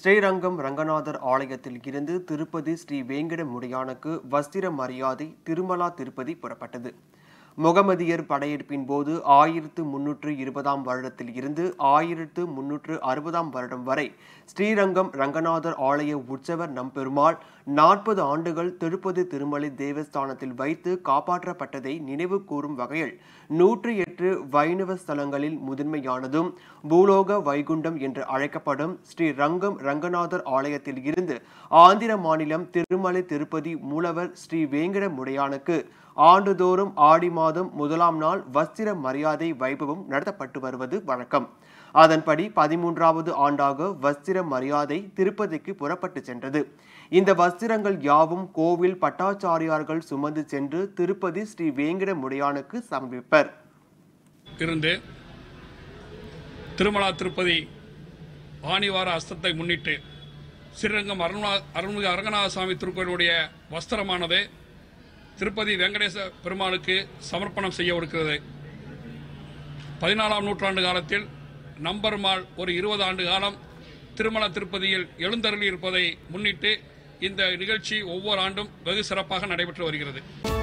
ஸ்ரீரங்கம் ரங்கநாதர் ஆலயத்தில் இருந்து திருப்பதி ஸ்ரீ வேங்கட முடையானுக்கு வஸ்திர மரியாதை திருமலா திருப்பதி புறப்பட்டது முகமதியர் படையெடுப்பின் போது ஆயிரத்து முன்னூற்று இருபதாம் வருடத்தில் இருந்து ஆயிரத்து முன்னூற்று அறுபதாம் வருடம் வரை ஸ்ரீரங்கம் ரங்கநாதர் ஆலய உற்சவர் நம்பெருமாள் நாற்பது ஆண்டுகள் திருப்பதி திருமலை தேவஸ்தானத்தில் வைத்து காப்பாற்றப்பட்டதை நினைவு கூறும் வகையில் நூற்றி எட்டு வைணவ ஸ்தலங்களில் முதன்மையானதும் பூலோக வைகுண்டம் என்று அழைக்கப்படும் ஸ்ரீ ரங்கம் ரங்கநாதர் ஆலயத்தில் இருந்து ஆந்திர மாநிலம் திருமலை திருப்பதி மூலவர் ஸ்ரீ வேங்கட முடையானுக்கு ஆண்டுதோறும் ஆடி மாதம் முதலாம் நாள் வஸ்திர மரியாதை வைபவம் நடத்தப்பட்டு வருவது வழக்கம் அதன்படி பதிமூன்றாவது ஆண்டாக வஸ்திர மரியாதை திருப்பதிக்கு புறப்பட்டு சென்றது இந்த வஸ்திரங்கள் யாவும் கோவில் பட்டாச்சாரியார்கள் சுமந்து சென்று திருப்பதி ஸ்ரீ வேங்கட முடையானுக்கு சமர்ப்பிப்பர் இருந்து திருமலா திருப்பதி ஆணிவார அஸ்தத்தை முன்னிட்டு ஸ்ரீரங்கம் அருணா அருள்மிகு அரங்கநாத சுவாமி திருக்கோயிலுடைய வஸ்திரமானது திருப்பதி வெங்கடேச பெருமாளுக்கு சமர்ப்பணம் செய்யவிருக்கிறது பதினாலாம் நூற்றாண்டு காலத்தில் நம்பெருமாள் ஒரு இருபது ஆண்டு காலம் திருமல திருப்பதியில் எழுந்தருளி இருப்பதை முன்னிட்டு இந்த நிகழ்ச்சி ஒவ்வொரு ஆண்டும் வெகு சிறப்பாக நடைபெற்று வருகிறது